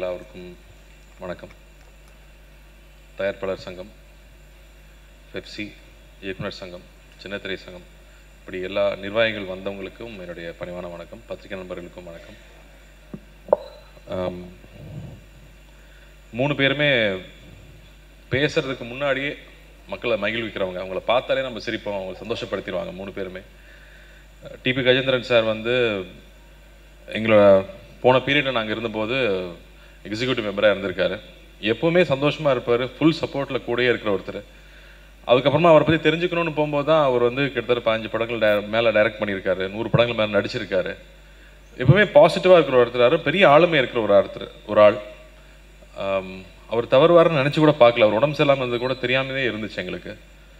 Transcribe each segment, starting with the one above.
எல்லாருக்கும் வணக்கம் தயாரிப்பாளர் சங்கம் பெப்சி இயக்குனர் சங்கம் சின்னத்திரை சங்கம் இப்படி எல்லா நிர்வாகிகள் வந்தவங்களுக்கும் என்னுடைய பணிவான வணக்கம் பத்திரிகை நண்பர்களுக்கும் வணக்கம் ஆம், மூணு பேருமே பேசுறதுக்கு முன்னாடியே மக்களை மகிழ்விக்கிறவங்க அவங்கள பார்த்தாலே நம்ம சிரிப்போம் அவங்களை சந்தோஷப்படுத்திடுவாங்க மூணு பேருமே டிபி கஜேந்திரன் சார் வந்து எங்களோட போன பீரியடில் நாங்கள் இருந்தபோது எக்ஸிக்யூட்டிவ் மெம்பராக இருந்திருக்காரு எப்பவுமே சந்தோஷமாக இருப்பார் ஃபுல் சப்போர்ட்டில் கூடயே இருக்கிற ஒருத்தர் அதுக்கப்புறமா அவரை பற்றி தெரிஞ்சுக்கணும்னு போகும்போது தான் அவர் வந்து கிட்டத்தட்ட பதினஞ்சு படங்கள் டே மேலே டைரக்ட் பண்ணியிருக்காரு நூறு படங்கள் மேலே நடிச்சிருக்காரு எப்பவுமே பாசிட்டிவாக இருக்கிற ஒருத்தர் பெரிய ஆளுமை இருக்கிற ஒரு ஒருத்தர் ஒரு ஆள் ஆம், அவர் தவறுவாருன்னு நினச்சி கூட பார்க்கல அவர் உடம்பு சரியில்லாமல் இருந்தது கூட தெரியாமலே இருந்துச்சு எங்களுக்கு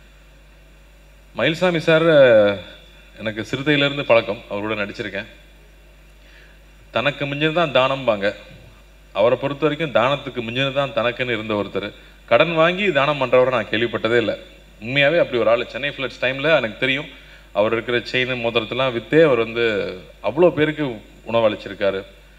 மயில்சாமி சார் எனக்கு சிறுத்தையிலேருந்து பழக்கம் அவரோட நடிச்சிருக்கேன் தனக்கு மிஞ்சினது தான் தானம்பாங்க அவரை பொறுத்த வரைக்கும் தானத்துக்கு மிஞ்சினது தான் தனக்குன்னு இருந்த ஒருத்தர் கடன் வாங்கி தானம் பண்ணுறவரை நான் கேள்விப்பட்டதே இல்லை உண்மையாகவே அப்படி ஒரு ஆள் சென்னை ஃப்ளட்ஸ் டைமில் எனக்கு தெரியும் அவர் இருக்கிற செயின் மோதிரத்தெல்லாம் விற்றே அவர் வந்து அவ்வளோ பேருக்கு உணவளிச்சிருக்காரு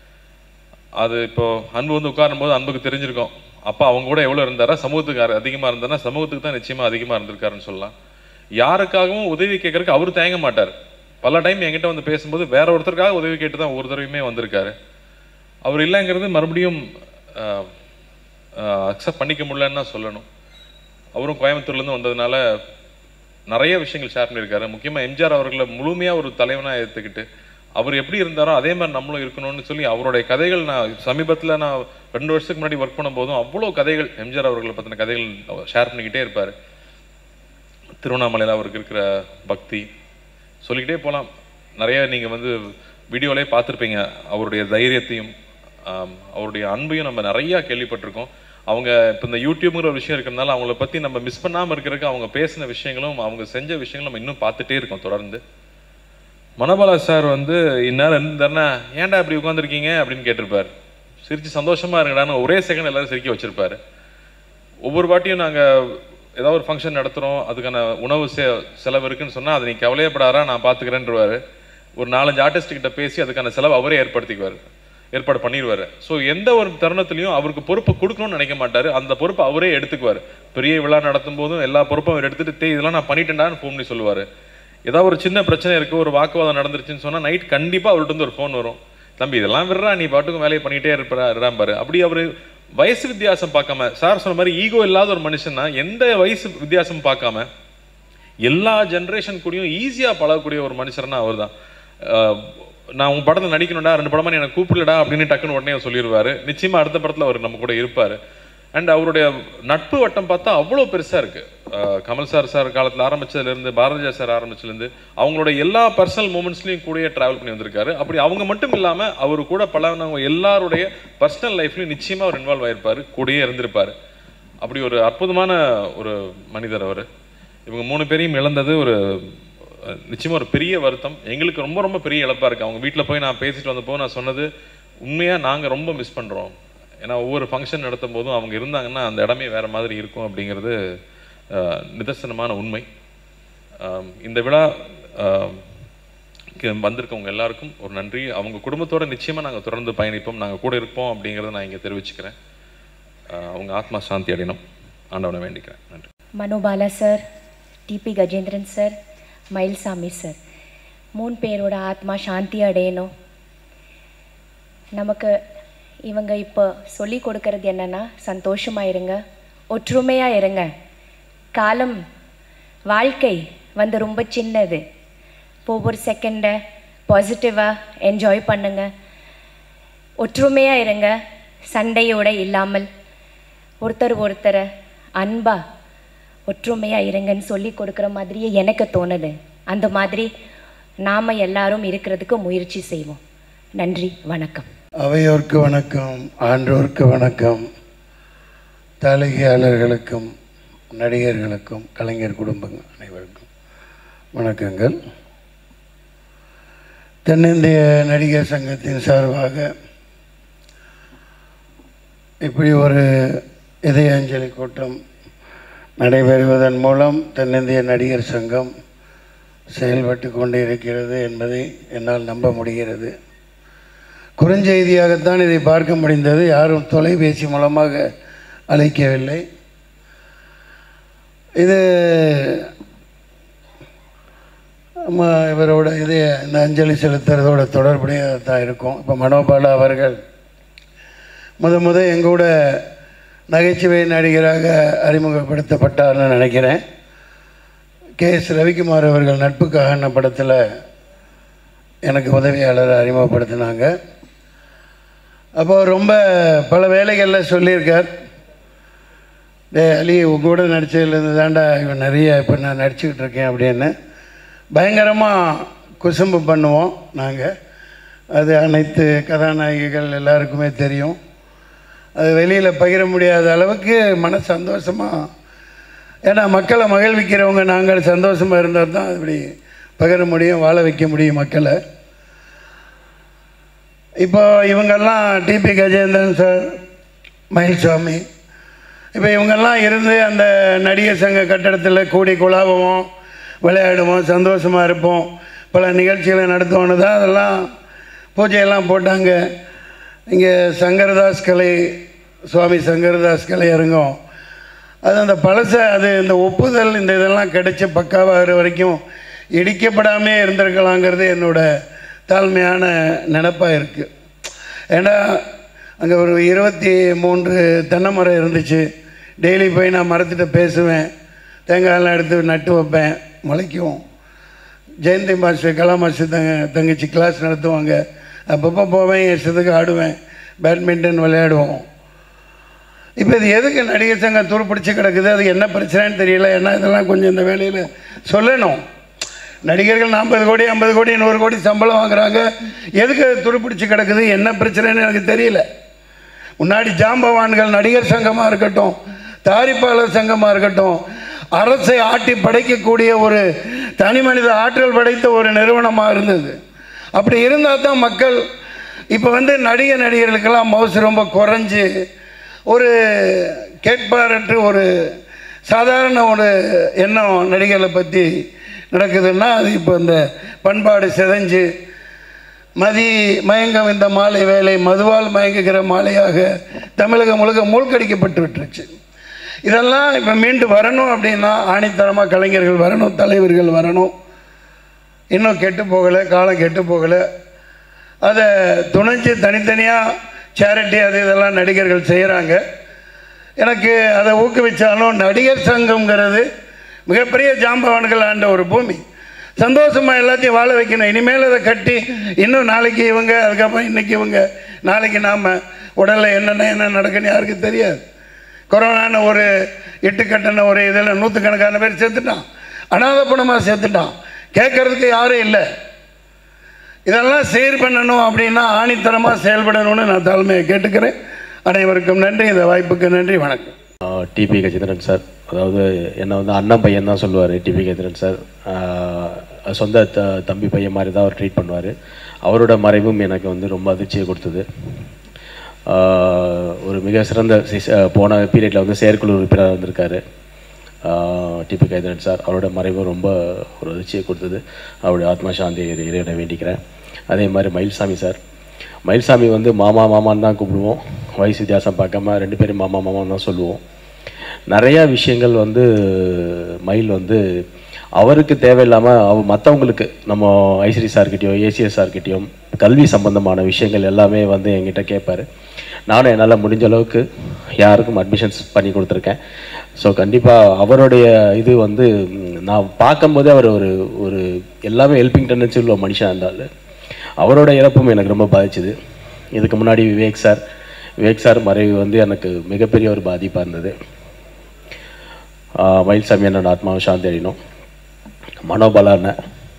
அது இப்போ அன்பு வந்து உட்காரும் போது அன்புக்கு தெரிஞ்சிருக்கும் அப்பா அவங்க கூட எவ்வளோ இருந்தாரா சமூகத்துக்கு அதிகமாக இருந்தாரா சமூகத்துக்கு தான் நிச்சயமாக அதிகமாக இருந்திருக்காருன்னு சொல்லலாம் யாருக்காகவும் உதவி கேட்கறதுக்கு அவர் தயங்க மாட்டார் பல டைம் என்கிட்ட வந்து பேசும்போது வேற ஒருத்தருக்காக உதவி கேட்டு தான் ஒரு தடவையுமே வந்திருக்காரு அவர் இல்லைங்கிறது மறுபடியும் அக்செப்ட் பண்ணிக்க முடியலன்னு தான் சொல்லணும் அவரும் கோயம்புத்தூர்லேருந்து வந்ததுனால நிறைய விஷயங்கள் ஷேர் பண்ணியிருக்காரு முக்கியமாக எம்ஜிஆர் அவர்களை முழுமையாக ஒரு தலைவனாக ஏற்றுக்கிட்டு அவர் எப்படி இருந்தாரோ அதே மாதிரி நம்மளும் இருக்கணும்னு சொல்லி அவருடைய கதைகள் நான் சமீபத்தில் நான் ரெண்டு வருஷத்துக்கு முன்னாடி ஒர்க் பண்ணும்போதும் அவ்வளோ கதைகள் எம்ஜிஆர் அவர்களை பற்றின கதைகள் ஷேர் பண்ணிக்கிட்டே இருப்பார் திருவண்ணாமலையில் அவருக்கு இருக்கிற பக்தி சொல்லிக்கிட்டே போகலாம் நிறைய நீங்கள் வந்து வீடியோலே பார்த்துருப்பீங்க அவருடைய தைரியத்தையும் ஆம், அவருடைய அன்பையும் நம்ம நிறையா கேள்விப்பட்டிருக்கோம் அவங்க இப்போ இந்த யூடியூப்ங்கிற ஒரு விஷயம் இருக்கிறதுனால அவங்கள பற்றி நம்ம மிஸ் பண்ணாமல் இருக்கிறதுக்கு அவங்க பேசின விஷயங்களும் அவங்க செஞ்ச விஷயங்களும் நம்ம இன்னும் பார்த்துட்டே இருக்கோம் தொடர்ந்து மனோபாலா சார் வந்து இந்நேரம் இருந்தாருன்னா ஏன்டா இப்படி உட்காந்துருக்கீங்க அப்படின்னு கேட்டிருப்பார் சிரிச்சு சந்தோஷமா இருங்கடான்னு ஒரே செகண்ட் எல்லாரும் சிரிக்க வச்சிருப்பாரு ஒவ்வொரு வாட்டியும் நாங்கள் ஏதாவது ஒரு ஃபங்க்ஷன் நடத்துகிறோம் அதுக்கான உணவு செ செலவு இருக்குன்னு சொன்னால் அதை நீ கவலையப்படாரா நான் பார்த்துக்கிறேன்றவாரு ஒரு நாலஞ்சு ஆர்டிஸ்ட் கிட்ட பேசி அதுக்கான செலவு அவரே ஏற்படுத்திக்குவார் ஏற்பாடு பண்ணிடுவார் ஸோ எந்த ஒரு தருணத்துலையும் அவருக்கு பொறுப்பு கொடுக்கணும்னு நினைக்க மாட்டார் அந்த பொறுப்பை அவரே எடுத்துக்குவார் பெரிய விழா நடத்தும் போதும் எல்லா பொறுப்பும் அவர் எடுத்துட்டு "டேய், இதெல்லாம் நான் பண்ணிட்டேன்டான்னு ஃபோன் பண்ணி சொல்லுவார் ஏதாவது ஒரு சின்ன பிரச்சனை இருக்குது ஒரு வாக்குவாதம் நடந்துருச்சுன்னு சொன்னால் நைட் கண்டிப்பாக அவர்கிட்ட இருந்து ஒரு ஃபோன் வரும் தம்பி இதெல்லாம் விடுறா நீ பாட்டுக்கும் வேலையை பண்ணிகிட்டே இருப்பா இருப்பாரு அப்படி அவர் வயசு வித்தியாசம் பார்க்காம சார் சொன்ன மாதிரி ஈகோ இல்லாத ஒரு மனுஷன்னா எந்த வயசு வித்தியாசம் பார்க்காம எல்லா ஜென்ரேஷன் கூடயும் ஈஸியாக பழகக்கூடிய ஒரு மனுஷர்னா அவர் தான் நான் உங்க படத்தில் நடிக்கணும்டா ரெண்டு படமா நீ எனக்கு கூப்பிடலடா அப்படின்னு டக்குன்னு உடனே அவர் சொல்லிடுவாரு நிச்சயமா அடுத்த படத்தில் அவர் நம்ம கூட இருப்பார் அண்ட் அவருடைய நட்பு வட்டம் பார்த்தா அவ்வளோ பெருசாக இருக்கு அஹ் கமல் சார் சார் காலத்தில் ஆரம்பிச்சதுலேருந்து பாரதியா சார் ஆரம்பிச்சதுலேருந்து அவங்களோட எல்லா பர்சனல் மூமெண்ட்ஸ்லையும் கூடயே ட்ராவல் பண்ணி வந்திருக்காரு அப்படி அவங்க மட்டும் இல்லாமல் அவர் கூட பழகினவங்க எல்லாருடைய பர்சனல் லைஃப்லையும் நிச்சயமாக அவர் இன்வால்வ் ஆயிருப்பார் கூடயே இருந்திருப்பார் அப்படி ஒரு அற்புதமான ஒரு மனிதர் அவர் இவங்க மூணு பேரையும் இழந்தது ஒரு அஹ், நிச்சயமா ஒரு பெரிய வருத்தம் எங்களுக்கு ரொம்ப ரொம்ப பெரிய இழப்பா இருக்கு அவங்க வீட்டில் போய் நான் பேசிட்டு வந்தப்போ நான் சொன்னது உண்மையா நாங்க ரொம்ப மிஸ் பண்றோம் ஏன்னா ஒவ்வொரு ஃபங்க்ஷன் நடத்தும் போதும் அவங்க இருந்தாங்கன்னா அந்த இடமே வேற மாதிரி இருக்கும் அப்படிங்கிறது அஹ், நிதர்சனமான உண்மை ஆம், இந்த விழா ஆம், க்கு வந்திருக்கவங்க எல்லாருக்கும் ஒரு நன்றி அவங்க குடும்பத்தோட நிச்சயமா நாங்க தொடர்ந்து பயணிப்போம் நாங்க கூட இருப்போம் அப்படிங்கிறத நான் இங்க தெரிவிச்சுக்கிறேன் அஹ், அவங்க ஆத்மா சாந்தி அடையணும் ஆண்டவனை வேண்டிக்கிறேன் நன்றி Manobala sir TP Gajendran sir Mayilsamy sir மூணு பேரோட ஆத்மா சாந்தி அடையணும் நமக்கு இவங்க இப்போ சொல்லி கொடுக்கறது என்னன்னா சந்தோஷமா இருங்க ஒற்றுமையா இருங்க காலம் வாழ்க்கை வந்து ரொம்ப சின்னது ஒவ்வொரு செகண்டை பாசிட்டிவாக என்ஜாய் பண்ணுங்க ஒற்றுமையாக இருங்க சண்டையோட இல்லாமல் ஒருத்தர் ஒருத்தரை அன்பா ஒற்றுமையாக இருங்கன்னு சொல்லி கொடுக்குற மாதிரியே எனக்கு தோணுது அந்த மாதிரி நாம் எல்லாரும் இருக்கிறதுக்கு முயற்சி செய்வோம் நன்றி வணக்கம் அவையோர்க்கு வணக்கம் ஆன்றோர்க்கு வணக்கம் தாளிகையாளர்களுக்கும் நடிகர்களுக்கும் கலைஞர் குடும்பங்கள் அனைவருக்கும் வணக்கங்கள் தென்னிந்திய நடிகர் சங்கத்தின் சார்பாக இப்படி ஒரு இதய அஞ்சலி கூட்டம் நடைபெறுவதன் மூலம் தென்னிந்திய நடிகர் சங்கம் செயல்பட்டு கொண்டிருக்கிறது என்பதை என்னால் நம்ப முடிகிறது குறுஞ்செய்தியாகத்தான் இதை பார்க்க முடிந்தது யாரும் தொலைபேசி மூலமாக அழைக்கவில்லை இது நம்ம இவரோட இது இந்த அஞ்சலி செலுத்துறதோட தொடர்புடையதாக தான் இருக்கும் இப்போ மனோபாலா அவர்கள் முத முத எங்கூட நகைச்சுவை நடிகராக அறிமுகப்படுத்தப்பட்டார்னு நினைக்கிறேன் கே எஸ் ரவிக்குமார் அவர்கள் நட்புக்காக படத்தில் எனக்கு உதவியாளரை அறிமுகப்படுத்தினாங்க அப்போ ரொம்ப பல வேலைகளில் சொல்லியிருக்கார் டே அலி உங்க கூட நடித்ததுலேருந்து தாண்டா இவன் நிறைய இப்போ நான் நடிச்சுக்கிட்டு இருக்கேன் அப்படின்னு பயங்கரமாக குசும்பு பண்ணுவோம் நாங்கள் அது அனைத்து கதாநாயகிகள் எல்லாருக்குமே தெரியும் அது வெளியில் பகிர முடியாத அளவுக்கு மன சந்தோஷமாக ஏன்னா மக்களை மகிழ்விக்கிறவங்க நாங்கள் சந்தோஷமாக இருந்தால் தான் இப்படி பகிர முடியும் வாழ வைக்க முடியும் மக்களை இப்போ இவங்கெல்லாம் டிபி கஜேந்திரன் சார் மயில்சாமி இப்போ இவங்கெல்லாம் இருந்து அந்த நடிகர் சங்க கட்டடத்தில் கூடி குழாவுவோம் விளையாடுவோம் சந்தோஷமாக இருப்போம் பல நிகழ்ச்சிகளை நடத்துவோன்னு தான் அதெல்லாம் பூஜையெல்லாம் போட்டாங்க இங்கே சங்கரதாஸ் கலை சுவாமி சங்கரதாஸ் கலை அரங்கம் அது அந்த பழச அது இந்த ஒப்புதல் இந்த இதெல்லாம் கிடைச்சி பக்காவாகிற வரைக்கும் இடிக்கப்படாமே இருந்திருக்கலாங்கிறது என்னோட தாழ்மையான நினப்பாக இருக்குது ஏன்னா அங்கே ஒரு இருபத்தி மூன்று தென்னை மரம் இருந்துச்சு டெய்லி போய் நான் மரத்திட்ட பேசுவேன் தேங்காயெல்லாம் எடுத்து நட்டு வைப்பேன் முளைக்கும் ஜெயந்தி மாஸ்டர் கலா மாஸ்டர் தங்க தங்கச்சி கிளாஸ் நடத்துவாங்க அப்பப்போ போவேன் என் இஷ்டத்துக்கு ஆடுவேன் பேட்மிண்டன் விளையாடுவோம் இப்போ இது எதுக்கு நடிகர் சங்கம் துருப்பிடிச்சு கிடக்குது அது என்ன பிரச்சனைன்னு தெரியல ஏன்னா இதெல்லாம் கொஞ்சம் இந்த வேலையில் சொல்லணும் நடிகர்கள் நாற்பது கோடி ஐம்பது கோடி நூறு கோடி சம்பளம் வாங்குறாங்க எதுக்கு அது துருப்பிடிச்சு கிடக்குது என்ன பிரச்சனைன்னு எனக்கு தெரியல முன்னாடி ஜாம்பவான்கள் நடிகர் சங்கமாக இருக்கட்டும் தயாரிப்பாளர் சங்கமாக இருக்கட்டும் அரசை ஆட்டி படைக்கக்கூடிய ஒரு தனி மனித ஆற்றல் படைத்த ஒரு நிறுவனமாக இருந்தது அப்படி இருந்தால் தான் மக்கள் இப்போ வந்து நடிகர் நடிகர்களுக்கெல்லாம் மவுசு ரொம்ப குறைஞ்சு ஒரு கேட்பாரற்று ஒரு சாதாரண ஒரு எண்ணம் நடிகர்களை பற்றி நடக்குதுன்னா அது இப்போ இந்த பண்பாடு சிதைஞ்சு மதி மயங்கம் இந்த மாலை வேலை மதுவால் மயங்குகிற மாலையாக தமிழகம் முழுக்க மூழ்கடிக்கப்பட்டு விட்டுருச்சு இதெல்லாம் இப்போ மீண்டு வரணும் அப்படின்னா ஆணித்தரமாக கலைஞர்கள் வரணும் தலைவர்கள் வரணும் இன்னும் கெட்டு போகலை காலம் கெட்டு போகலை அதை துணைஞ்சு தனித்தனியாக சேரிட்டி அது இதெல்லாம் நடிகர்கள் செய்கிறாங்க எனக்கு அதை ஊக்குவிச்சாலும் நடிகர் சங்கம்ங்கிறது மிகப்பெரிய ஜாம்பவான்கள் ஆண்ட ஒரு பூமி சந்தோஷமாக எல்லாத்தையும் வாழ வைக்கணும் இனிமேல் அதை கட்டி இன்னும் நாளைக்கு இவங்க அதுக்கப்புறம் இன்றைக்கி இவங்க நாளைக்கு நாம் உடலில் என்னென்ன என்ன நடக்குன்னு யாருக்கு தெரியாது கொரோனான்னு ஒரு எட்டு கட்டின ஒரு இதில் நூற்றுக்கணக்கான பேர் சேர்த்துட்டான் அனாத பணமாக சேர்த்துட்டான் கேட்கறதுக்கு யாரும் இல்லை இதெல்லாம் சீர் பண்ணணும் அப்படின்னா ஆணித்தரமாக செயல்படணும்னு நான் தலைமையை கேட்டுக்கிறேன் அனைவருக்கும் நன்றி இந்த வாய்ப்புக்கு நன்றி வணக்கம் டிபி கஜேந்திரன் சார் அதாவது என்னை வந்து அண்ணன் பையன் தான் சொல்லுவார் டிபி கஜேந்திரன் சார் ஆஹ் சொந்த த தம்பி பையன் மாதிரி தான் அவர் ட்ரீட் பண்ணுவார் அவரோட மறைவும் எனக்கு வந்து ரொம்ப அதிர்ச்சியை கொடுத்தது ஆஹ் ஒரு மிக சிறந்த சி- ஆஹ் போன பீரியடில் வந்து செயற்குழு உறுப்பினராக இருந்திருக்காரு டிபி கஜேந்திரன் சார் அவரோட மறைவு ரொம்ப ஒரு அதிர்ச்சியை கொடுத்தது அவருடைய ஆத்மா சாந்தி இறைவனை வேண்டிக்கிறேன் அதே மாதிரி மயில்சாமி சார் மயில்சாமி வந்து மாமா மாமான்னு தான் கூப்பிடுவோம் வயசு வித்தியாசம் பார்க்காம ரெண்டு பேரும் மாமா மாமான்னு தான் சொல்லுவோம் நிறையா விஷயங்கள் வந்து மயில் வந்து அவருக்கு தேவையில்லாமல் அவ மற்றவங்களுக்கு நம்ம ஐசிடி சார்கிட்டயோ ஏசிஎஸ் சார்கிட்டயும் கல்வி சம்பந்தமான விஷயங்கள் எல்லாமே வந்து என்கிட்ட கேட்பாரு நானும் என்னால் முடிஞ்ச அளவுக்கு யாருக்கும் அட்மிஷன்ஸ் பண்ணி கொடுத்துருக்கேன் ஸோ கண்டிப்பாக அவருடைய இது வந்து ம், நான் பார்க்கும்போதே அவர் ஒரு ஒரு எல்லாமே ஹெல்பிங் டெண்டன்சி உள்ள மனுஷன் இருந்தால் அவரோட இறப்பும் எனக்கு ரொம்ப பாதிச்சுது இதுக்கு முன்னாடி விவேக் சார் விவேக் சார் மறைவு வந்து எனக்கு மிகப்பெரிய ஒரு பாதிப்பாக இருந்தது ஆஹ் மயில்சாமி என்னோட ஆத்மாவை சாந்தி அடையணும் மனோபலா அண்ணன்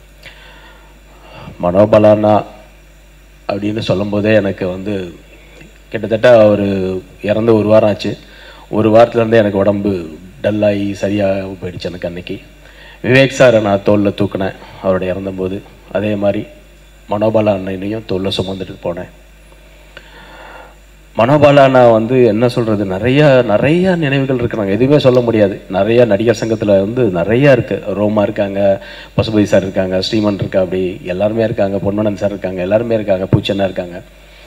மனோபலா அண்ணா அப்படின்னு சொல்லும்போதே எனக்கு வந்து கிட்டத்தட்ட ஒரு இறந்து ஒரு வாரம் ஆச்சு ஒரு வாரத்துலேருந்தே எனக்கு உடம்பு டல்லாகி சரியாக போயிடுச்சு எனக்கு அன்னைக்கு விவேக் சாரை நான் தோளில் தூக்கினேன் அவரோட இறந்தபோது அதே மாதிரி மனோபாலா அண்ணனையும் தோளில் சுமந்துட்டு போனேன் மனோபாலா அண்ணா வந்து என்ன சொல்கிறது நிறைய நிறைய நினைவுகள் இருக்கு நாங்கள் எதுவுமே சொல்ல முடியாது நிறைய நடிகர் சங்கத்தில் வந்து நிறைய இருக்குது ரோமா இருக்காங்க பசுபதி சார் இருக்காங்க ஸ்ரீமன் இருக்கா அப்படி எல்லாருமே இருக்காங்க பொன்மனன் சார் இருக்காங்க எல்லாருமே இருக்காங்க பூச்சண்ணா இருக்காங்க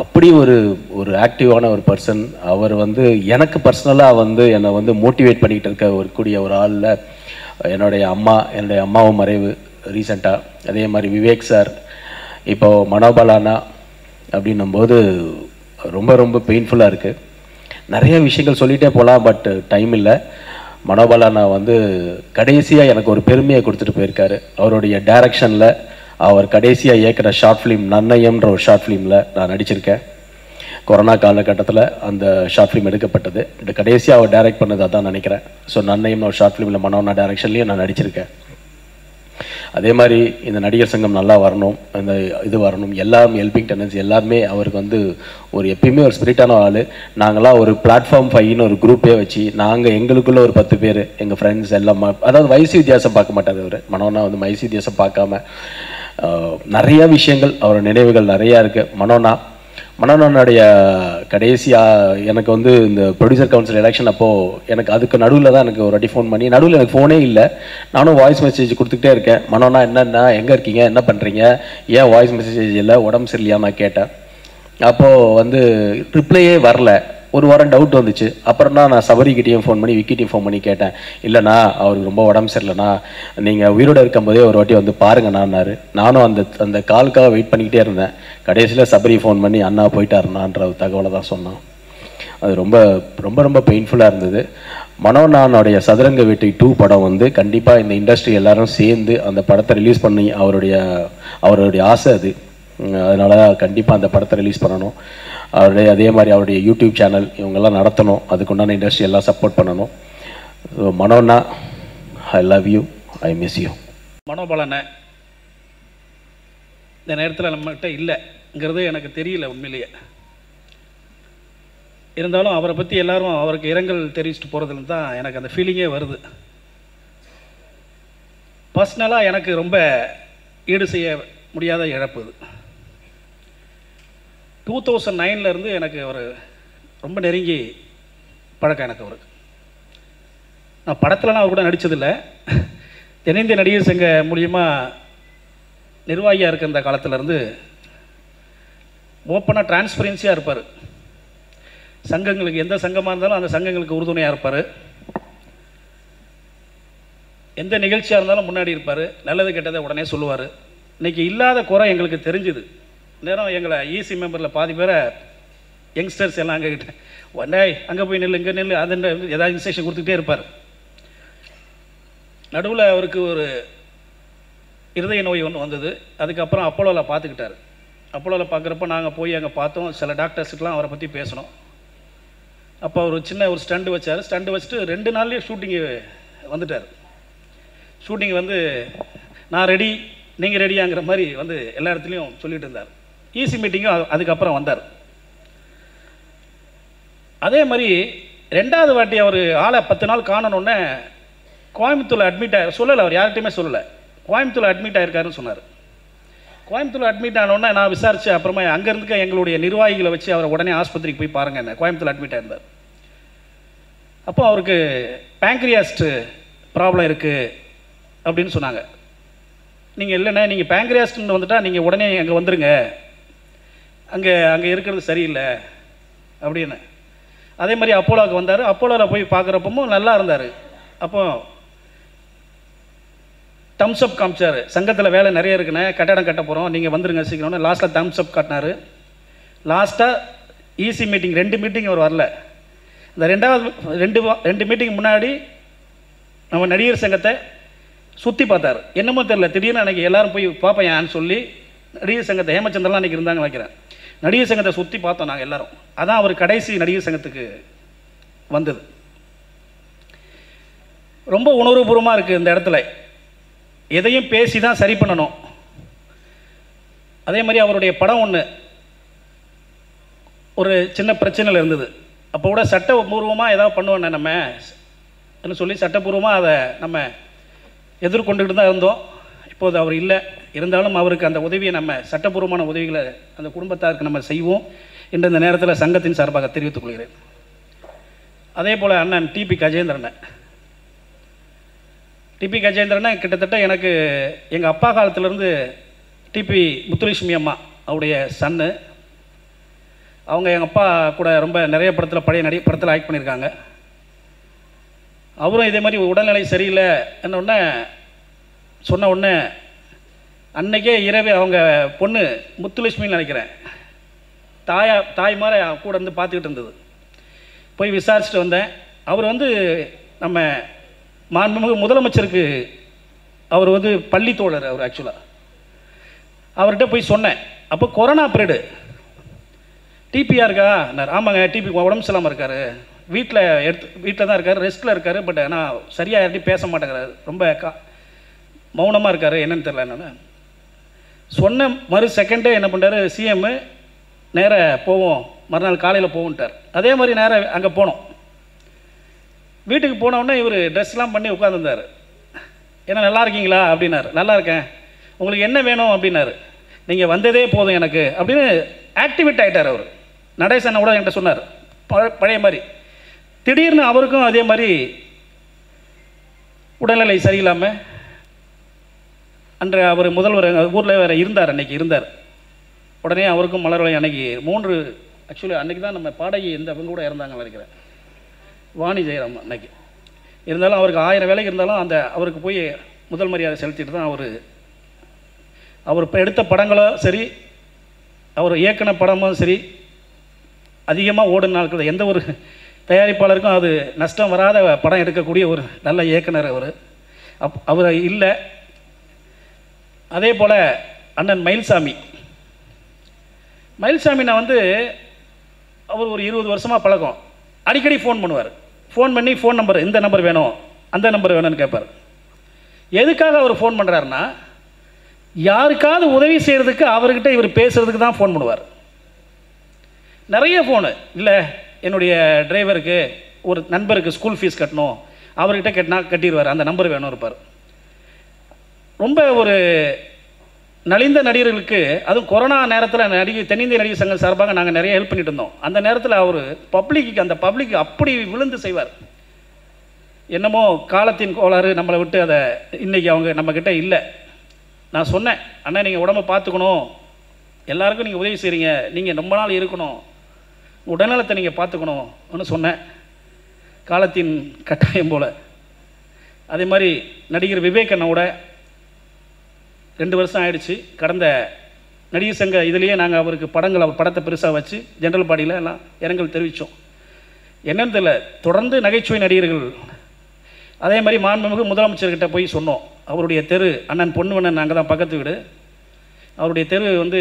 அப்படி ஒரு ஒரு ஆக்டிவான ஒரு பர்சன் அவர் வந்து எனக்கு பர்சனலாக வந்து என்னை வந்து மோட்டிவேட் பண்ணிக்கிட்டு இருக்க ஒரு கூடிய ஒரு ஆளில் என்னுடைய அம்மா என்னுடைய அம்மாவும் மறைவு ரீசெண்டாக அதே மாதிரி விவேக் சார் இப்போ மனோபலானா அப்படின்னும்போது ரொம்ப ரொம்ப பெயின்ஃபுல்லாக இருக்குது நிறைய விஷயங்கள் சொல்லிகிட்டே போகலாம் பட் டைம் இல்லை மனோபலானா வந்து கடைசியாக எனக்கு ஒரு பெருமையை கொடுத்துட்டு போயிருக்காரு அவருடைய டைரக்ஷனில் அவர் கடைசியாக இயக்குற ஷார்ட் ஃபிலிம் நன்னயம்ன்ற ஒரு ஷார்ட் ஃபிலிமில் நான் நடிச்சிருக்கேன் கொரோனா காலகட்டத்தில் அந்த ஷார்ட் ஃபிலிம் எடுக்கப்பட்டது இந்த கடைசியாக அவர் டைரக்ட் பண்ணது அதான் நினைக்கிறேன் ஸோ நன்னயம்னு ஒரு ஷார்ட் ஃபிலிமில் மனோனா டைரக்ஷன்லேயும் நான் நடிச்சிருக்கேன் அதே மாதிரி இந்த நடிகர் சங்கம் நல்லா வரணும் இந்த இது வரணும் எல்லாரும் ஹெல்பிங் டெண்டன்சி எல்லாருமே அவருக்கு வந்து ஒரு எப்பயுமே ஒரு ஸ்பிரிட்டான ஆள் நாங்களாம் ஒரு பிளாட்ஃபார்ம் ஃபைவ்னு ஒரு குரூப்பே வச்சு நாங்கள் எங்களுக்குள்ள ஒரு பத்து பேர் எங்கள் ஃப்ரெண்ட்ஸ் எல்லாம் ம- அதாவது வயசு வித்தியாசம் பார்க்க மாட்டார் அவர் மனோனா வந்து வயசு வித்தியாசம் பார்க்காம ஆஹ், நிறைய விஷயங்கள் அவர் நினைவுகள் நிறையா இருக்குது மனோனா மனோனுடைய கடைசியாக எனக்கு வந்து இந்த ப்ரொடியூசர் கவுன்சில் எலெக்ஷன் அப்போது எனக்கு அதுக்கு நடுவில் தான் எனக்கு ஒரு வாட்டி ஃபோன் பண்ணி நடுவில் எனக்கு ஃபோனே இல்லை நானும் வாய்ஸ் மெசேஜ் கொடுத்துக்கிட்டே இருக்கேன் மனோனா என்னென்ன எங்கே இருக்கீங்க என்ன பண்ணுறீங்க ஏன் வாய்ஸ் மெசேஜ் இல்லை உடம்பு சரியில்லையா நான் கேட்டேன் அப்போது வந்து ரிப்ளையே வரல ஒரு வாரம் டவுட் வந்துச்சு அப்புறம் தான் நான் சபரிக்கிட்டேயும் ஃபோன் பண்ணி விக்கிட்டையும் ஃபோன் பண்ணி கேட்டேன் இல்லைண்ணா அவருக்கு ரொம்ப உடம்பு சரியில்லைண்ணா நீங்கள் உயிரோடு இருக்கும்போதே ஒரு வாட்டி வந்து பாருங்கண்ணான்னாரு நானும் அந்த அந்த காலுக்காக வெயிட் பண்ணிக்கிட்டே இருந்தேன் கடைசியில் சபரி ஃபோன் பண்ணி அண்ணா போயிட்டாருண்ணான்ற ஒரு தகவலை தான் சொன்னான் அது ரொம்ப ரொம்ப ரொம்ப பெயின்ஃபுல்லாக இருந்தது மனோநானுடைய சதுரங்க வேட்டை டூ படம் வந்து கண்டிப்பாக இந்த இண்டஸ்ட்ரி எல்லாரும் சேர்ந்து அந்த படத்தை ரிலீஸ் பண்ணி அவருடைய அவருடைய ஆசை அது உம், அதனால கண்டிப்பாக அந்த படத்தை ரிலீஸ் பண்ணணும் அவருடைய அதே மாதிரி அவருடைய யூடியூப் சேனல் இவங்கெல்லாம் நடத்தணும் அதுக்குண்டான இண்டஸ்ட்ரி எல்லாம் சப்போர்ட் பண்ணணும் ஸோ மனோண்ணா I love you I miss you மனோபலனை இந்த நேரத்தில் நம்மகிட்ட இல்லைங்கிறது எனக்கு தெரியல உண்மையிலேயே இருந்தாலும் அவரை பற்றி எல்லாரும் அவருக்கு இரங்கல் தெரிவிச்சுட்டு போகிறதுல தான் எனக்கு அந்த ஃபீலிங்கே வருது பர்சனலாக எனக்கு ரொம்ப ஈடு செய்ய முடியாத இழப்பு இது டூ தௌசண்ட் நைன்லேருந்து எனக்கு அவர் ரொம்ப நெருங்கி பழக்கம் எனக்கு அவருக்கு நான் படத்துலலாம் அவர் கூட நடித்ததில்லை தென்னிந்திய நடிகர் சங்க மூலியமாக நிர்வாகியாக இருக்க இந்த காலத்துலேருந்து ஓப்பனாக டிரான்ஸ்பரன்சியாக இருப்பார் சங்கங்களுக்கு எந்த சங்கமாக இருந்தாலும் அந்த சங்கங்களுக்கு உறுதுணையாக இருப்பார் எந்த நிகழ்ச்சியாக இருந்தாலும் முன்னாடி இருப்பார் நல்லது கெட்டதை உடனே சொல்லுவார் இன்னைக்கு இல்லாத குறை எங்களுக்கு தெரிஞ்சுது நேரம் எங்களை ஈசி மெம்பரில் பாதி பேரை யங்ஸ்டர்ஸ் எல்லாம் அங்கே கிட்ட உடனே அங்கே போய் நில்லு இங்கே நில்லு அது ஏதாவது இன்ஸ்ட்ரக்ஷன் கொடுத்துக்கிட்டே இருப்பார் நடுவில் அவருக்கு ஒரு இருதய நோய் ஒன்று வந்தது அதுக்கப்புறம் அப்போலோவில் பார்த்துக்கிட்டாரு அப்போலோவில் பார்க்குறப்ப நாங்கள் போய் அங்கே பார்த்தோம் சில டாக்டர்ஸுக்கெலாம் அவரை பற்றி பேசணும் அப்போ ஒரு சின்ன ஒரு ஸ்டண்டு வச்சார் ஸ்டண்டு வச்சுட்டு ரெண்டு நாள்லேயே ஷூட்டிங்கு வந்துட்டார் ஷூட்டிங் வந்து நான் ரெடி நீங்கள் ரெடியாங்கிற மாதிரி வந்து எல்லா இடத்துலையும் சொல்லிட்டு இருந்தார் ஈசி மீட்டிங்கும் அதுக்கப்புறம் வந்தார் அதே மாதிரி ரெண்டாவது வாட்டி அவர் ஆளை பத்து நாள் காணணுன்னே கோயம்புத்தூரில் அட்மிட் ஆகி சொல்லலை அவர் யார்கிட்டையுமே சொல்லலை கோயம்புத்தூரில் அட்மிட் ஆயிருக்காருன்னு சொன்னார் கோயம்புத்தூரில் அட்மிட் ஆனோடனே நான் விசாரிச்சு அப்புறமா அங்கேருந்து எங்களுடைய நிர்வாகிகளை வச்சு அவரை உடனே ஆஸ்பத்திரிக்கு போய் பாருங்க என்ன கோயம்புத்தூரில் அட்மிட் ஆயிருந்தார் அப்போ அவருக்கு பேங்க்ரியாஸ்ட் ப்ராப்ளம் இருக்குது அப்படின்னு சொன்னாங்க நீங்கள் இல்லைண்ணே நீங்கள் பேங்க்ரியாஸ்ட்னு வந்துட்டா நீங்கள் உடனே அங்கே வந்துருங்க அங்கே அங்கே இருக்கிறது சரியில்லை அப்படின்னு அதே மாதிரி அப்போலோவுக்கு வந்தார் அப்போலோவில் போய் பார்க்குறப்பமும் நல்லா இருந்தார் அப்போ தம்ஸ் அப் காமிச்சார் சங்கத்தில் வேலை நிறைய இருக்குண்ணே கட்டடம் கட்ட போகிறோம் நீங்கள் வந்துருங்க சீக்கிரம்னு லாஸ்ட்டில் தம்ஸ் அப் காட்டினார் லாஸ்ட்டாக ஈசி மீட்டிங் ரெண்டு மீட்டிங் அவர் வரல இந்த ரெண்டாவது ரெண்டு வா- ரெண்டு மீட்டிங் முன்னாடி நம்ம நடிகர் சங்கத்தை சுற்றி பார்த்தார் என்னமோ தெரில திடீர்னு அன்றைக்கி எல்லாரும் போய் பார்ப்பேன் சொல்லி நடிகர் சங்கத்தை ஹேமச்சந்திரலாம் அன்றைக்கி இருந்தாங்கன்னு நினைக்கிறேன் நடிகர் சங்கத்தை சுற்றி பார்த்தோம் நாங்கள் எல்லாரும் அதான் அவர் கடைசி நடிகர் சங்கத்துக்கு வந்தது ரொம்ப உணர்வுபூர்வமாக இருக்குது இந்த இடத்துல எதையும் பேசி தான் சரி பண்ணணும் அதே மாதிரி அவருடைய படம் ஒன்று ஒரு சின்ன பிரச்சனையில் இருந்தது அப்போ கூட சட்டபூர்வமாக ஏதாவது பண்ணுவோண்ணே நம்ம ன்னு சொல்லி சட்டபூர்வமாக அதை நம்ம எதிர்கொண்டுக்கிட்டு தான் இருந்தோம் இப்போது அவர் இல்லை இருந்தாலும் அவருக்கு அந்த உதவியை நம்ம சட்டபூர்வமான உதவிகளை அந்த குடும்பத்தாருக்கு நம்ம செய்வோம் என்று இந்த நேரத்தில் சங்கத்தின் சார்பாக தெரிவித்துக் கொள்கிறேன் அதே போல் அண்ணன் டிபி கஜேந்திரன் டிபி கஜேந்திரன் கிட்டத்தட்ட எனக்கு எங்கள் அப்பா காலத்துலேருந்து டிபி முத்துலட்சுமி அம்மா அவருடைய சன்னு அவங்க எங்கள் அப்பா கூட ரொம்ப நிறைய படத்தில் பழைய நடி படத்தில் ஆக்ட் பண்ணியிருக்காங்க அவரும் இதே மாதிரி உடல்நிலை சரியில்லை உடனே சொன்ன உடனே அன்னைக்கே இரவே அவங்க பொண்ணு முத்துலட்சுமின்னு நினைக்கிறேன் தாயா தாய் மாதிரி அவ கூட இருந்து பார்த்துக்கிட்டு இருந்தது போய் விசாரிச்சுட்டு வந்தேன் அவர் வந்து நம்ம மாண்புமிகு முதலமைச்சருக்கு அவர் வந்து பள்ளி தோழர் அவர் ஆக்சுவலாக அவர்கிட்ட போய் சொன்னேன் அப்போ கொரோனா பீரியடு டிபியா இருக்கா நான் ஆமாங்க டிபி உடம்பு சரியில்லாமல் இருக்காரு வீட்டில் எடுத்து வீட்டில் தான் இருக்கார் ரெஸ்ட்டில் இருக்கார் பட் ஆனால் சரியாக யார்ட்டையும் பேச மாட்டேங்கிறாரு ரொம்ப கா மௌனமாக இருக்காரு என்னன்னு தெரியல என்னன்னு சொன்ன மறு செகண்டே என்ன பண்ணுறாரு சிஎம்மு நேர போவோம் மறுநாள் காலையில் போவோன்ட்டார் அதே மாதிரி நேராக அங்கே போனோம் வீட்டுக்கு போன உடனே இவர் ட்ரெஸ்லாம் பண்ணி உட்காந்துருந்தார் என்ன நல்லா இருக்கீங்களா அப்படின்னாரு நல்லா இருக்கேன் உங்களுக்கு என்ன வேணும் அப்படின்னாரு நீங்கள் வந்ததே போதும் எனக்கு அப்படின்னு ஆக்டிவேட் ஆகிட்டார் அவர் நடேசன் கூட என்கிட்ட சொன்னார் ப- பழைய மாதிரி திடீர்னு அவருக்கும் அதே மாதிரி உடல்நிலை சரியில்லாமல் அன்று அவர் முதல்வர் எங்கள் ஊரில் வேறு இருந்தார் அன்னைக்கு இருந்தார் உடனே அவருக்கும் மலர்வலை அன்னைக்கு மூன்று ஆக்சுவலி அன்னைக்கு தான் நம்ம பாடகி இந்த அவங்க கூட இறந்தாங்க நினைக்கிறேன் வாணி ஜெயராம் அன்னைக்கு இருந்தாலும் அவருக்கு ஆயிரம் வேலைக்கு இருந்தாலும் அந்த அவருக்கு போய் முதல் மரியாதை செலுத்திட்டு தான் அவர் அவர் இப்போ எடுத்த படங்களோ சரி அவர் இயக்குன படமும் சரி அதிகமாக ஓடுன நாட்கள் எந்த ஒரு தயாரிப்பாளருக்கும் அது நஷ்டம் வராத படம் எடுக்கக்கூடிய ஒரு நல்ல இயக்குனர் அவர் அப் அவர் இல்லை அதே போல் அண்ணன் மயில்சாமி மயில்சாமி நான் வந்து அவர் ஒரு இருபது வருஷமாக பழக்கம் அடிக்கடி ஃபோன் பண்ணுவார் ஃபோன் பண்ணி ஃபோன் நம்பர் இந்த நம்பர் வேணும் அந்த நம்பர் வேணும்னு கேட்பார் எதுக்காக அவர் ஃபோன் பண்ணுறாருன்னா யாருக்காவது உதவி செய்கிறதுக்கு அவர்கிட்ட இவர் பேசுகிறதுக்கு தான் ஃபோன் பண்ணுவார் நிறைய ஃபோனு இல்லை என்னுடைய டிரைவருக்கு ஒரு நண்பருக்கு ஸ்கூல் ஃபீஸ் கட்டணும் அவர்கிட்ட கட்டினா கட்டிடுவார் அந்த நம்பர் வேணும் இருப்பார் ரொம்ப ஒரு நலிந்த நடிகர்களுக்கு அதுவும் கொரோனா நேரத்தில் நடிகை தென்னிந்திய நடிகர் சங்கம் சார்பாக நாங்கள் நிறைய ஹெல்ப் பண்ணிட்டு இருந்தோம் அந்த நேரத்தில் அவர் பப்ளிக்கு அந்த பப்ளிக் அப்படி விழுந்து செய்வார் என்னமோ காலத்தின் கோளாறு நம்மளை விட்டு அதை இன்னைக்கு அவங்க நம்மக்கிட்ட இல்லை நான் சொன்னேன் அண்ணா நீங்கள் உடம்ப பார்த்துக்கணும் எல்லாருக்கும் நீங்கள் உதவி செய்கிறீங்க நீங்கள் ரொம்ப நாள் இருக்கணும் உடல்நலத்தை நீங்கள் பார்த்துக்கணும்னு சொன்னேன் காலத்தின் கட்டாயம் போல் அதே மாதிரி நடிகர் விவேக் அண்ணாவோட ரெண்டு வருஷம் ஆயிடுச்சு கடந்த நடிகர் சங்க இதுலேயே நாங்கள் அவருக்கு படங்கள் அவர் படத்தை பெருசாக வச்சு ஜென்ரல் பாடியில் எல்லாம் இரங்கல் தெரிவித்தோம் என்னன்னு தெரியல தொடர்ந்து நகைச்சுவை நடிகர்கள் அதே மாதிரி மாண்புமிகு முதலமைச்சர்கிட்ட போய் சொன்னோம் அவருடைய தெரு அண்ணன் பொன்னுவண்ணன் நாங்கள் தான் பக்கத்து வீடு அவருடைய தெரு வந்து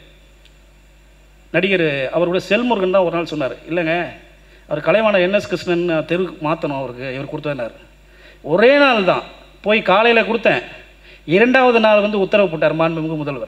நடிகர் அவரோட செல்முருகன் தான் ஒரு நாள் சொன்னார் இல்லைங்க அவர் கலைவாணர் என்எஸ் கிருஷ்ணன் தெரு மாற்றணும் அவருக்கு இவர் கொடுத்தனார் ஒரே நாள் தான் போய் காலையில் கொடுத்தேன் இரண்டாவது நாள் வந்து உத்தரவு போட்டார் மாண்புமிகு முதல்வர்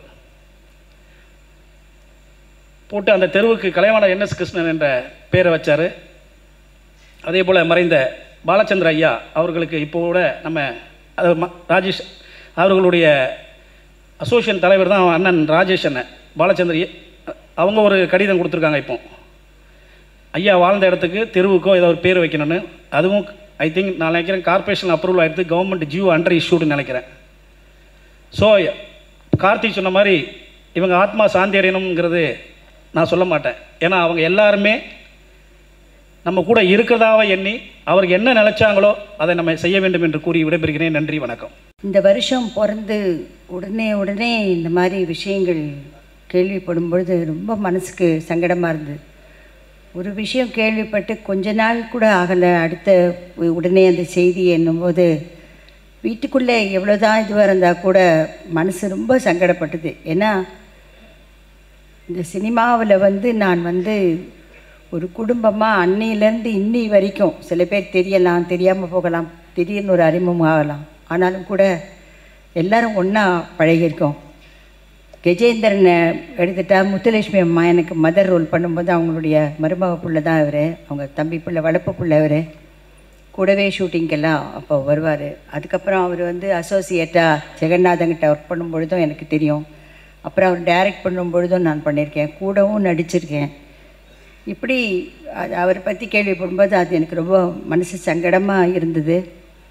போட்டு அந்த தெருவுக்கு கலைவாணர் என்எஸ் கிருஷ்ணன் என்ற பேரை வச்சார் அதே போல் மறைந்த பாலச்சந்திர ஐயா அவர்களுக்கு இப்போ கூட நம்ம அது ம- ராஜேஷ் அவர்களுடைய அசோசியேஷன் தலைவர் தான் அண்ணன் ராஜேஷ் அண்ணன் பாலச்சந்திர ஐயா. அவங்க ஒரு கடிதம் கொடுத்துருக்காங்க இப்போ ஐயா வாழ்ந்த இடத்துக்கு தெருவுக்கோ ஏதோ ஒரு பேர் வைக்கணும்னு அதுவும் ஐ திங்க் நான் நினைக்கிறேன் கார்ப்பரேஷன் அப்ரூவல் ஆகிடுது கவர்மெண்ட் ஜியோ அண்டர் இஷ்யூடுன்னு நினைக்கிறேன் ஸோ கார்த்திக் சொன்ன மாதிரி இவங்க ஆத்மா சாந்தி அடையணுங்கிறது நான் சொல்ல மாட்டேன் ஏன்னா அவங்க எல்லாருமே நம்ம கூட இருக்கிறதாவ எண்ணி அவருக்கு என்ன நினைச்சாங்களோ அதை நம்ம செய்ய வேண்டும் என்று கூறி விடைபெறுகிறேன் நன்றி வணக்கம் இந்த வருஷம் பிறந்து உடனே உடனே இந்த மாதிரி விஷயங்கள் கேள்விப்படும் பொழுது ரொம்ப மனசுக்கு சங்கடமாக இருந்தது ஒரு விஷயம் கேள்விப்பட்டு கொஞ்ச நாள் கூட ஆகலை அடுத்த உ- உடனே அந்த செய்தி என்னும்போது வீட்டுக்குள்ளே எவ்வளோதான் இதுவாக இருந்தால் கூட மனசு ரொம்ப சங்கடப்பட்டது ஏன்னா இந்த சினிமாவில் வந்து நான் வந்து ஒரு குடும்பமாக அன்னையிலேருந்து இன்னி வரைக்கும் சில பேர் தெரியலாம் தெரியாமல் போகலாம் திடீர்னு ஒரு அறிமுகம் ஆகலாம் ஆனாலும் கூட எல்லாரும் ஒன்றா பழகியிருக்கோம் கஜேந்திரனை எடுத்துட்டா முத்துலட்சுமி அம்மா எனக்கு மதர் ரோல் பண்ணும்போது அவங்களுடைய மருமக புள்ள தான் இவர் அவங்க தம்பி புள்ள வளர்ப்பு புள்ள இவர் கூடவே ஷூட்டிங்கெல்லாம் அப்போ வருவார் அதுக்கப்புறம் அவர் வந்து அசோசியேட்டாக ஜெகநாதங்கிட்ட ஒர்க் பண்ணும் பொழுதும் எனக்கு தெரியும் அப்புறம் அவர் டைரக்ட் பண்ணும் பொழுதும் நான் பண்ணியிருக்கேன் கூடவும் நடிச்சிருக்கேன் இப்படி அது அவரை பற்றி கேள்விப்படும்போது அது எனக்கு ரொம்ப மனசு சங்கடமாக இருந்தது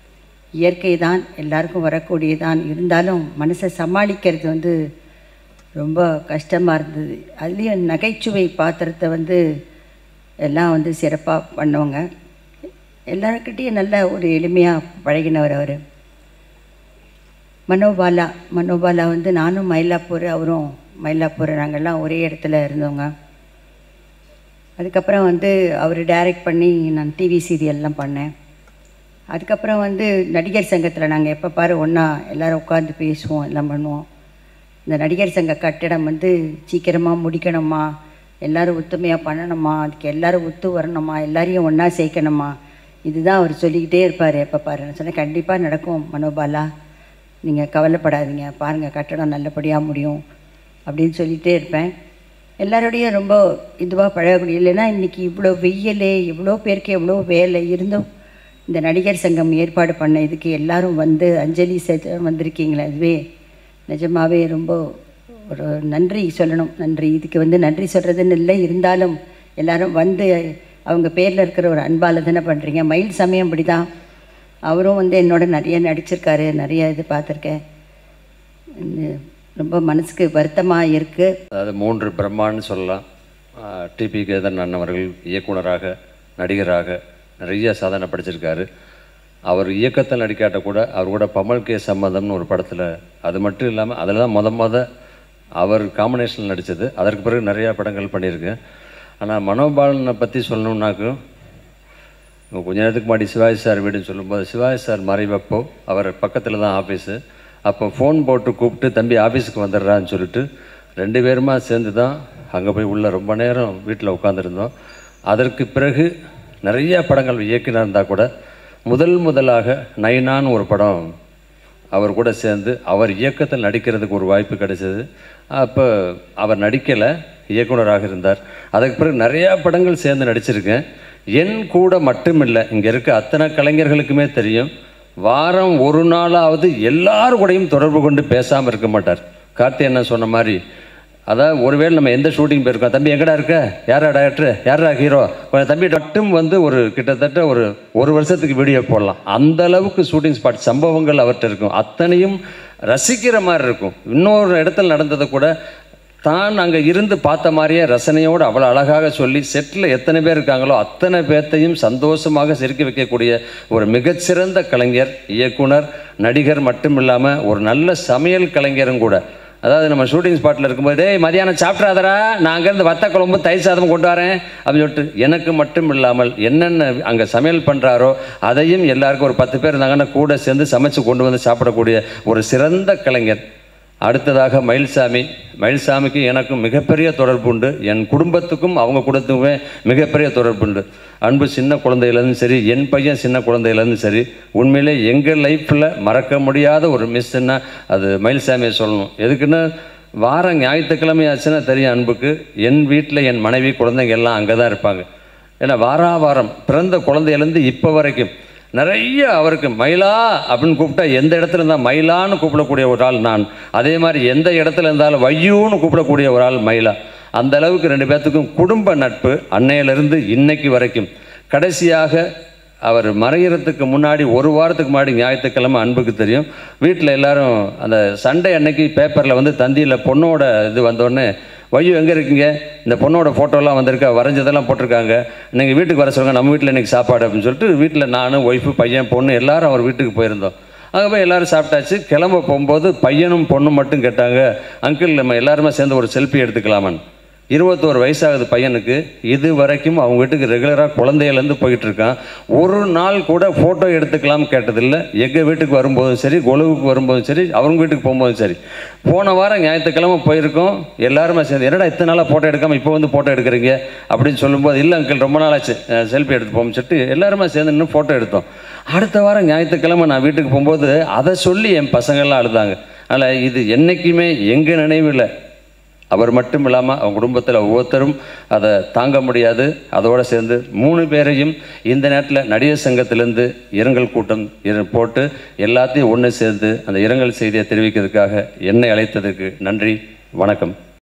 இயற்கை தான் எல்லாருக்கும் வரக்கூடியதான் இருந்தாலும் மனசை சமாளிக்கிறது வந்து ரொம்ப கஷ்டமாக இருந்தது அதுலேயும் நகைச்சுவை பாத்திரத்தை வந்து எல்லாம் வந்து சிறப்பாக பண்ணவங்க எல்லாருக்கிட்டேயும் நல்ல ஒரு எளிமையாக பழகினவர் அவர் மனோபாலா மனோபாலா வந்து நானும் மயிலாப்பூர் அவரும் மயிலாப்பூர் நாங்கள்லாம் ஒரே இடத்துல இருந்தோங்க அதுக்கப்புறம் வந்து அவர் டைரக்ட் பண்ணி நான் டிவி சீரியல்லாம் பண்ணேன் அதுக்கப்புறம் வந்து நடிகர் சங்கத்தில் நாங்கள் எப்போ பாரு ஒன்றா எல்லோரும் உட்காந்து பேசுவோம் எல்லாம் பண்ணுவோம் இந்த நடிகர் சங்க கட்டிடம் வந்து சீக்கிரமாக முடிக்கணுமா எல்லாரும் ஒத்துமையாக பண்ணணுமா அதுக்கு எல்லாரும் ஒத்து வரணுமா எல்லாரையும் ஒன்றா சேர்க்கணுமா இதுதான் அவர் சொல்லிக்கிட்டே இருப்பார் எப்போ பாரு நான் சொன்னேன் கண்டிப்பாக நடக்கும் மனோபாலா நீங்கள் கவலைப்படாதீங்க பாருங்கள் கட்டடம் நல்லபடியாக முடியும் அப்படின்னு சொல்லிகிட்டே இருப்பேன் எல்லாரோடையும் ரொம்ப இதுவாக பழகக்கூடிய இல்லைன்னா இன்றைக்கி இவ்வளோ வெயில் இவ்வளோ பேருக்கு எவ்வளோ வேலை இருந்தும் இந்த நடிகர் சங்கம் ஏற்பாடு பண்ண இதுக்கு எல்லாரும் வந்து அஞ்சலி செலுத்த வந்திருக்கீங்களே அதுவே நிஜமாவே ரொம்ப ஒரு நன்றி சொல்லணும் நன்றி இதுக்கு வந்து நன்றி சொல்கிறதுன்னு இல்லை இருந்தாலும் எல்லாரும் வந்து அவங்க பேரில் இருக்கிற ஒரு அன்பால் தானே பண்ணுறீங்க மயில் சமயம் அப்படி தான் அவரும் வந்து என்னோட நிறைய நடிச்சிருக்காரு நிறைய இது பார்த்துருக்கேன் இந்த- ரொம்ப மனசுக்கு வருத்தமாக இருக்குது அதாவது மூன்று பிரம்மான்னு சொல்லலாம் டிபி கேதன் அண்ணன் அவர்கள் இயக்குனராக நடிகராக நிறைய சாதனை படிச்சிருக்காரு அவர் இயக்கத்தில் நடிக்காட்ட கூட அவர் கூட பமல் கே சம்மதம்னு ஒரு படத்தில் அது மட்டும் இல்லாமல் அதில் தான் முத முத அவர் காம்பினேஷனில் நடித்தது அதற்கு பிறகு நிறையா படங்கள் பண்ணியிருக்கேன் ஆனால் மனோபாலனை பற்றி சொல்லணுன்னாக்கும் இப்போ கொஞ்ச நேரத்துக்கு முன்னாடி சிவாஜி சார் வீடுன்னு சொல்லும்போது சிவாஜி சார் மறைவப்போ அவர் பக்கத்தில் தான் ஆஃபீஸு அப்போ ஃபோன் போட்டு கூப்பிட்டு தம்பி ஆஃபீஸுக்கு வந்துடுறான்னு சொல்லிட்டு ரெண்டு பேருமா சேர்ந்து தான் அங்கே போய் உள்ள ரொம்ப நேரம் வீட்டில் உட்காந்துருந்தோம் அதற்கு பிறகு நிறைய படங்கள் இயக்கினா இருந்தால் கூட முதல் முதலாக நைனான்னு ஒரு படம் அவர் கூட சேர்ந்து அவர் இயக்கத்தில் நடிக்கிறதுக்கு ஒரு வாய்ப்பு கிடைச்சது அப்போ அவர் நடிக்கலை இயக்குனராக இருந்தார் அதுக்கு பிறகு நிறையா படங்கள் சேர்ந்து நடிச்சிருக்கேன் என் கூட மட்டுமில்லை இங்கே இருக்க அத்தனை கலைஞர்களுக்குமே தெரியும் வாரம் ஒரு நாளாவது எல்லார் கூடயும் தொடர்பு கொண்டு பேசாமல் இருக்க மாட்டார் கார்த்தி என்ன சொன்ன மாதிரி அதாவது ஒருவேளை நம்ம எந்த ஷூட்டிங் போயிருக்கோம் தம்பி எங்கடா இருக்க யாரா டேரக்டர் யாரா ஹீரோ கொஞ்சம் தம்பி மட்டும் வந்து ஒரு கிட்டத்தட்ட ஒரு ஒரு வருஷத்துக்கு வீடியோ போடலாம் அந்த அளவுக்கு ஷூட்டிங் ஸ்பாட் சம்பவங்கள் அவர்கிட்ட இருக்கும் அத்தனையும் ரசிக்கிற மாதிரி இருக்கும் இன்னொரு இடத்துல நடந்ததை கூட தான் அங்கே இருந்து பார்த்த மாதிரியே ரசனையோடு அவ்வளோ அழகாக சொல்லி செட்டில் எத்தனை பேர் இருக்காங்களோ அத்தனை பேர்த்தையும் சந்தோஷமாக சிரிக்க வைக்கக்கூடிய ஒரு மிகச்சிறந்த கலைஞர் இயக்குனர் நடிகர் மட்டும் இல்லாமல் ஒரு நல்ல சமையல் கலைஞரும் கூட அதாவது நம்ம ஷூட்டிங் ஸ்பாட்டில் இருக்கும்போது "டேய் மதியானம் சாப்பிட்றாதரா நான் அங்கேருந்து வத்த குழம்பு தயிர் சாதம் கொண்டு வரேன் அப்படின்னு சொல்லிட்டு எனக்கு மட்டும் இல்லாமல் என்னென்ன அங்கே சமையல் பண்ணுறாரோ அதையும் எல்லாருக்கும் ஒரு பத்து பேர் இருந்தாங்கன்னா கூட சேர்ந்து சமைச்சு கொண்டு வந்து சாப்பிடக்கூடிய ஒரு சிறந்த கலைஞர் அடுத்ததாக மயில்சாமி மயில்சாமிக்கு எனக்கும் மிகப்பெரிய தொடர்பு உண்டு என் குடும்பத்துக்கும் அவங்க குடும்பத்துக்குமே மிகப்பெரிய தொடர்பு உண்டு அன்பு சின்ன குழந்தையிலேருந்து சரி என் பையன் சின்ன குழந்தையிலேருந்து சரி உண்மையிலே எங்கள் லைஃப்பில் மறக்க முடியாத ஒரு மிஸ்ஸுன்னா அது மயில்சாமியை சொல்லணும் எதுக்குன்னா வாரம் ஞாயிற்றுக்கிழமை ஆச்சுன்னா தெரியும் அன்புக்கு என் வீட்டில் என் மனைவி குழந்தைங்க எல்லாம் அங்கே தான் இருப்பாங்க ஏன்னா வாரா வாரம் பிறந்த குழந்தையிலேருந்து இப்போ வரைக்கும் நிறைய அவருக்கு மயிலா அப்படின்னு கூப்பிட்டா எந்த இடத்துல இருந்தால் மயிலான்னு கூப்பிடக்கூடிய ஒரு ஆள் நான் அதே மாதிரி எந்த இடத்துல இருந்தாலும் வையூன்னு கூப்பிடக்கூடிய ஒரு ஆள் மயிலா அந்த அளவுக்கு ரெண்டு பேர்த்துக்கும் குடும்ப நட்பு அன்னையிலிருந்து இன்னைக்கு வரைக்கும் கடைசியாக அவர் மறைகிறதுக்கு முன்னாடி ஒரு வாரத்துக்கு முன்னாடி ஞாயிற்றுக்கிழமை அன்புக்கு தெரியும் வீட்டில் எல்லாரும் அந்த சண்டே அன்னைக்கு பேப்பரில் வந்து தந்தியில் பொண்ணோட இது வந்தோடனே வையு எங்கே இருக்கீங்க இந்த பொண்ணோட ஃபோட்டோலாம் வந்திருக்கா வரைஞ்சதெல்லாம் போட்டிருக்காங்க நீங்கள் வீட்டுக்கு வர சொல்லுங்கள் நம்ம வீட்டில் இன்றைக்கி சாப்பாடு அப்படின்னு சொல்லிட்டு வீட்டில் நான் ஒய்ஃபு பையன் பொண்ணு எல்லாரும் அவர் வீட்டுக்கு போயிருந்தோம் அங்கே போய் எல்லாரும் சாப்பிட்டாச்சு கிளம்ப போகும்போது பையனும் பொண்ணும் மட்டும் கேட்டாங்க அங்கிள் நம்ம எல்லாருமே சேர்ந்து ஒரு செல்ஃபி எடுத்துக்கலாமான்னு இருபத்தோரு வயசாகுது பையனுக்கு இது வரைக்கும் அவங்க வீட்டுக்கு ரெகுலராக குழந்தையிலேருந்து போயிட்டு இருக்கான் ஒரு நாள் கூட ஃபோட்டோ எடுத்துக்கலாம் கேட்டதில்லை எங்கள் வீட்டுக்கு வரும்போதும் சரி கொலுவுக்கு வரும்போதும் சரி அவங்க வீட்டுக்கு போகும்போதும் சரி போன வாரம் ஞாயிற்றுக்கிழமை போயிருக்கோம் எல்லாருமே சேர்ந்து என்னடா இத்தனை நாளாக ஃபோட்டோ எடுக்காமல் இப்போ வந்து ஃபோட்டோ எடுக்கிறீங்க அப்படின்னு சொல்லும்போது இல்லை அங்கிள் ரொம்ப நாள் ஆச்சு செல்ஃபி எடுத்து போகும் சொல்லிட்டு எல்லாருமே சேர்ந்து இன்னும் ஃபோட்டோ எடுத்தோம் அடுத்த வாரம் ஞாயிற்றுக்கிழமை நான் வீட்டுக்கு போகும்போது அதை சொல்லி என் பசங்கள்லாம் அழுதாங்க அதனால் இது என்றைக்குமே எங்கள் நினைவில் அவர் மட்டும் இல்லாமல் அவங்க குடும்பத்தில் ஒவ்வொருத்தரும் அதை தாங்க முடியாது அதோடு சேர்ந்து மூணு பேரையும் இந்த நேரத்தில் நடிகர் சங்கத்திலேருந்து இரங்கல் கூட்டம் இர- போட்டு எல்லாத்தையும் ஒன்று சேர்ந்து அந்த இரங்கல் செய்தியை தெரிவிக்கிறதுக்காக என்னை அழைத்ததுக்கு நன்றி வணக்கம்